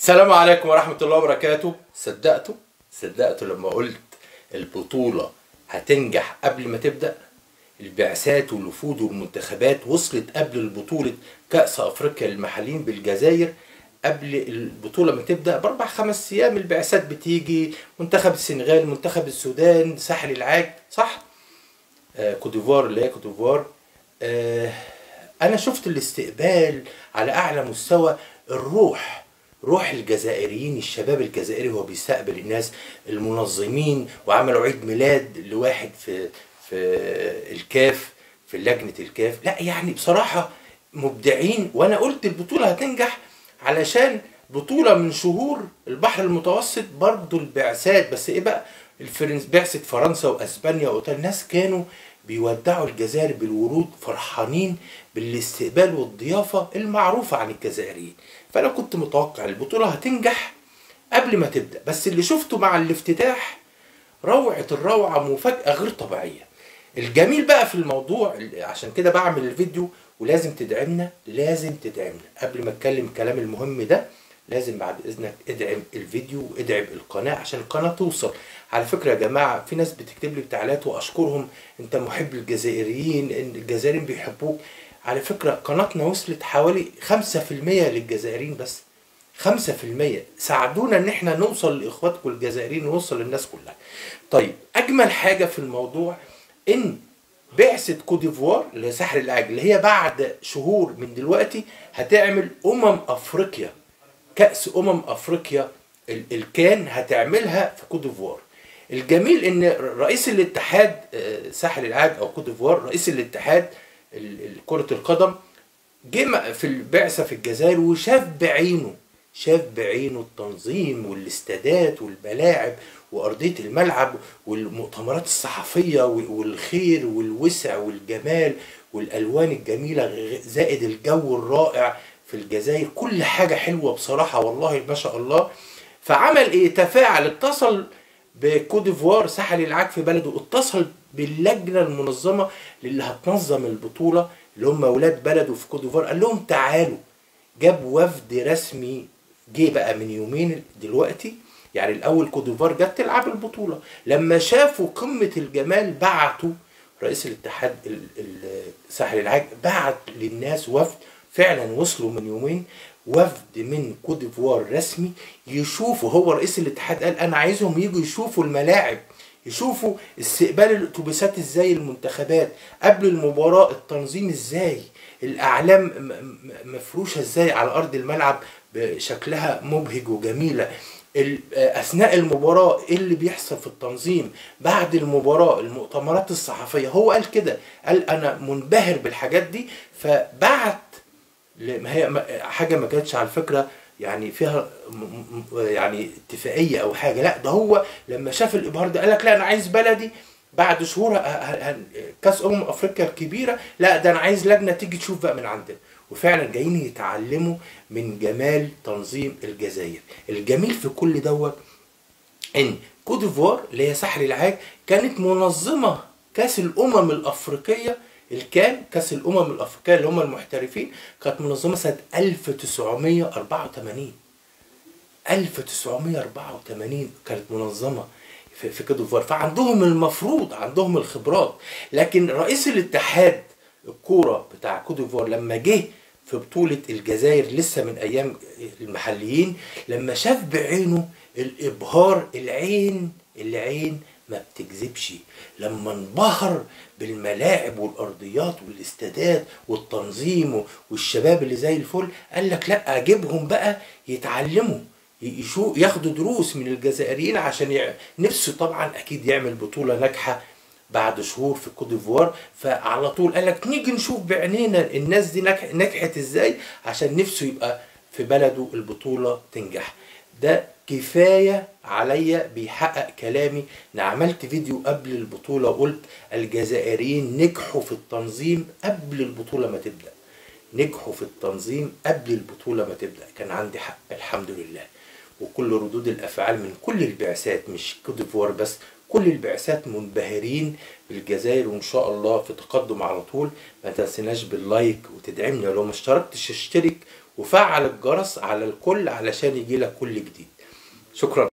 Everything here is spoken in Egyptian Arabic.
السلام عليكم ورحمة الله وبركاته صدقتوا صدقتوا لما قلت البطولة هتنجح قبل ما تبدأ البعثات والوفود والمنتخبات وصلت قبل البطولة كأس أفريقيا للمحليين بالجزائر قبل البطولة ما تبدأ بأربع خمس أيام البعثات بتيجي منتخب السنغال منتخب السودان ساحل العاج صح؟ آه كوديفوار اللي هي كوديفوار آه أنا شفت الاستقبال على أعلى مستوى الروح روح الجزائريين الشباب الجزائري هو بيستقبل الناس المنظمين وعملوا عيد ميلاد لواحد في في الكاف في لجنة الكاف لا يعني بصراحة مبدعين وانا قلت البطولة هتنجح علشان بطولة من شهور البحر المتوسط برضو البعثات بس ايه بقى الفرنس بعثة فرنسا واسبانيا وايطاليا الناس كانوا بيودعوا الجزائر بالورود فرحانين بالاستقبال والضيافة المعروفة عن الجزائريين فأنا كنت متوقع البطولة هتنجح قبل ما تبدأ بس اللي شفته مع الافتتاح روعة الروعة مفاجأة غير طبيعية الجميل بقى في الموضوع عشان كده بعمل الفيديو ولازم تدعمنا لازم تدعمنا قبل ما اتكلم الكلام المهم ده لازم بعد اذنك ادعم الفيديو وادعم القناه عشان القناه توصل على فكره يا جماعه في ناس بتكتب لي تعليقات واشكرهم انت محب للجزائريين الجزائريين بيحبوك على فكره قناتنا وصلت حوالي 5% للجزائريين بس 5% ساعدونا ان احنا نوصل لاخواتكم الجزائريين ونوصل للناس كلها طيب اجمل حاجه في الموضوع ان بعثة كوديفوار اللي هي ساحل العاج اللي هي بعد شهور من دلوقتي هتعمل امم افريقيا كأس أمم أفريقيا الكان هتعملها في كوت ديفوار الجميل ان رئيس الاتحاد ساحل العاج او كوت ديفوار رئيس الاتحاد كرة القدم جه في البعثة في الجزائر وشاف بعينه شاف بعينه التنظيم والاستادات والملاعب وأرضية الملعب والمؤتمرات الصحفية والخير والوسع والجمال والألوان الجميلة زائد الجو الرائع في الجزائر كل حاجة حلوة بصراحة والله ما شاء الله فعمل ايه تفاعل اتصل بكوديفوار ساحل العاج في بلده اتصل باللجنة المنظمة اللي هتنظم البطولة اللي هم ولاد بلده في كوديفوار قال لهم تعالوا جاب وفد رسمي جه بقى من يومين دلوقتي يعني الاول كوديفوار جت تلعب البطولة لما شافوا قمة الجمال بعتوا رئيس الاتحاد ساحل العاج بعت للناس وفد فعلا وصلوا من يومين وفد من كوت ديفوار رسمي يشوفوا هو رئيس الاتحاد قال انا عايزهم يجوا يشوفوا الملاعب يشوفوا استقبال الاتوبيسات ازاي المنتخبات قبل المباراه التنظيم ازاي الاعلام مفروشه ازاي على ارض الملعب بشكلها مبهج وجميله اثناء المباراه ايه اللي بيحصل في التنظيم بعد المباراه المؤتمرات الصحفيه هو قال كده قال انا منبهر بالحاجات دي فبعت ما هي حاجه ما كانتش على فكره يعني فيها يعني اتفاقيه او حاجه لا ده هو لما شاف الابهار ده قال لك لا انا عايز بلدي بعد شهور كاس امم افريقيا الكبيره لا ده انا عايز لجنه تيجي تشوف بقى من عندنا وفعلا جايين يتعلموا من جمال تنظيم الجزائر الجميل في كل دوت ان كوت ديفوار اللي هي ساحل العاج كانت منظمه كاس الامم الافريقيه الكان كاس الامم الافريقيه اللي هم المحترفين كانت منظمه سنه 1984 1984 كانت منظمه في في كوت ديفوار فعندهم المفروض عندهم الخبرات لكن رئيس الاتحاد الكوره بتاع كوت ديفوار لما جه في بطوله الجزائر لسه من ايام المحليين لما شاف بعينه الابهار العين العين ما بتكذبش لما انبهر بالملاعب والارضيات والاستادات والتنظيم والشباب اللي زي الفل قال لك لا اجيبهم بقى يتعلموا يشو ياخدوا دروس من الجزائريين عشان يع... نفسه طبعا اكيد يعمل بطوله ناجحه بعد شهور في كوت ديفوار فعلى طول قال لك نيجي نشوف بعينينا الناس دي نجح... نجحت ازاي عشان نفسه يبقى في بلده البطوله تنجح ده كفاية عليا بيحقق كلامي انا عملت فيديو قبل البطولة وقلت الجزائريين نجحوا في التنظيم قبل البطولة ما تبدأ نجحوا في التنظيم قبل البطولة ما تبدأ كان عندي حق الحمد لله وكل ردود الافعال من كل البعثات مش كوت ديفوار بس كل البعثات منبهرين بالجزائر وان شاء الله في تقدم على طول ما تنسيناش باللايك وتدعمنا لو ما اشتركتش اشترك وفعل الجرس على الكل علشان يجيلك كل جديد شكرا